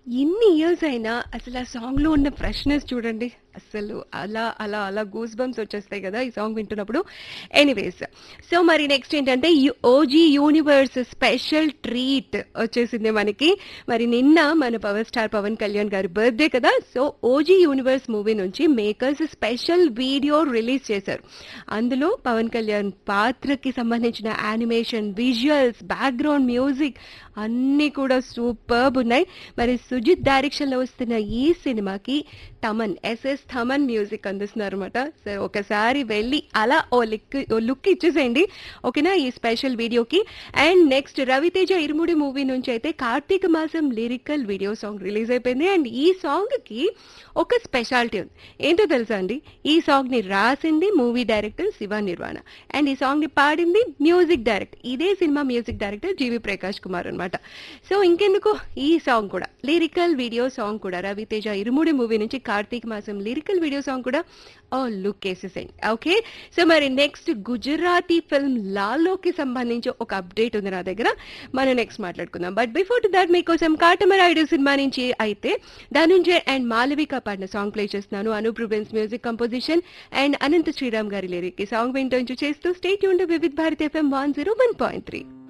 ఇన్ని ఇయర్స్ అయినా అసలు ఆ సాంగ్ లో ఉన్న ఫ్రెష్నెస్ చూడండి అసలు అలా అలా అలా గూస్ బంప్స్ వచ్చేస్తాయి కదా ఈ సాంగ్ వింటున్నప్పుడు ఎనీవేస్ సో మరి నెక్స్ట్ ఏంటంటే ఓజీ యూనివర్స్ స్పెషల్ ట్రీట్ వచ్చేసింది మనకి మరి నిన్న మన పవర్ స్టార్ పవన్ కళ్యాణ్ గారి బర్త్డే కదా సో ఓజీ యూనివర్స్ మూవీ నుంచి మేకర్స్ స్పెషల్ వీడియో రిలీజ్ చేశారు అందులో పవన్ కళ్యాణ్ పాత్రకి సంబంధించిన యానిమేషన్ విజువల్స్ బ్యాక్గ్రౌండ్ మ్యూజిక్ అన్నీ కూడా సూపర్బ్ ఉన్నాయి మరి సుజిత్ డైరెక్షన్ లో వస్తున్న ఈ సినిమాకి తమన్ ఎస్ఎస్ థమన్ మ్యూజిక్ అందిస్తున్నారు అనమాట సో ఒకసారి వెళ్ళి అలా ఓ లిక్ ఓ లుక్ ఇచ్చేసేయండి ఓకేనా ఈ స్పెషల్ వీడియోకి and next Ravi Teja Irumudi movie నుంచి అయితే కార్తీక మాసం లిరికల్ వీడియో సాంగ్ రిలీజ్ అయిపోయింది అండ్ ఈ సాంగ్ కి ఒక స్పెషాలిటీ ఉంది ఏంటో తెలుసా అండి ఈ సాంగ్ ని రాసింది movie director Shiva Nirvana and ఈ సాంగ్ ని పాడింది మ్యూజిక్ డైరెక్టర్ ఇదే సినిమా music director G V Prakash Kumar అనమాట సో ఇంకెందుకు ఈ సాంగ్ కూడా లిరికల్ వీడియో సాంగ్ కూడా రవితేజ ఇరుముడి మూవీ నుంచి కార్తీక మాసం లిరికల్ వీడియో సాంగ్ కూడా ఓ లుక్ వేసేసాయి ఓకే సో మరి నెక్స్ట్ గుజరాతీ ఫిల్మ్ లాలోకి సంబంధించి ఒక అప్డేట్ ఉంది నా దగ్గర మనం నెక్స్ట్ మాట్లాడుకుందాం బట్ బిఫోర్ టు దాట్ మీకోసం కాటమరాయుడు సినిమా నుంచి అయితే ధనుంజయ్ అండ్ మాలవిక పాడిన సాంగ్ ప్లే చేస్తున్నాను Anup Rubens music composition and Anantha Sriram గారి లిరిక్ ఈ సాంగ్ వింటూ చేస్తూ స్టేట్ యూన్ Vividh Bharat FM one zero one point three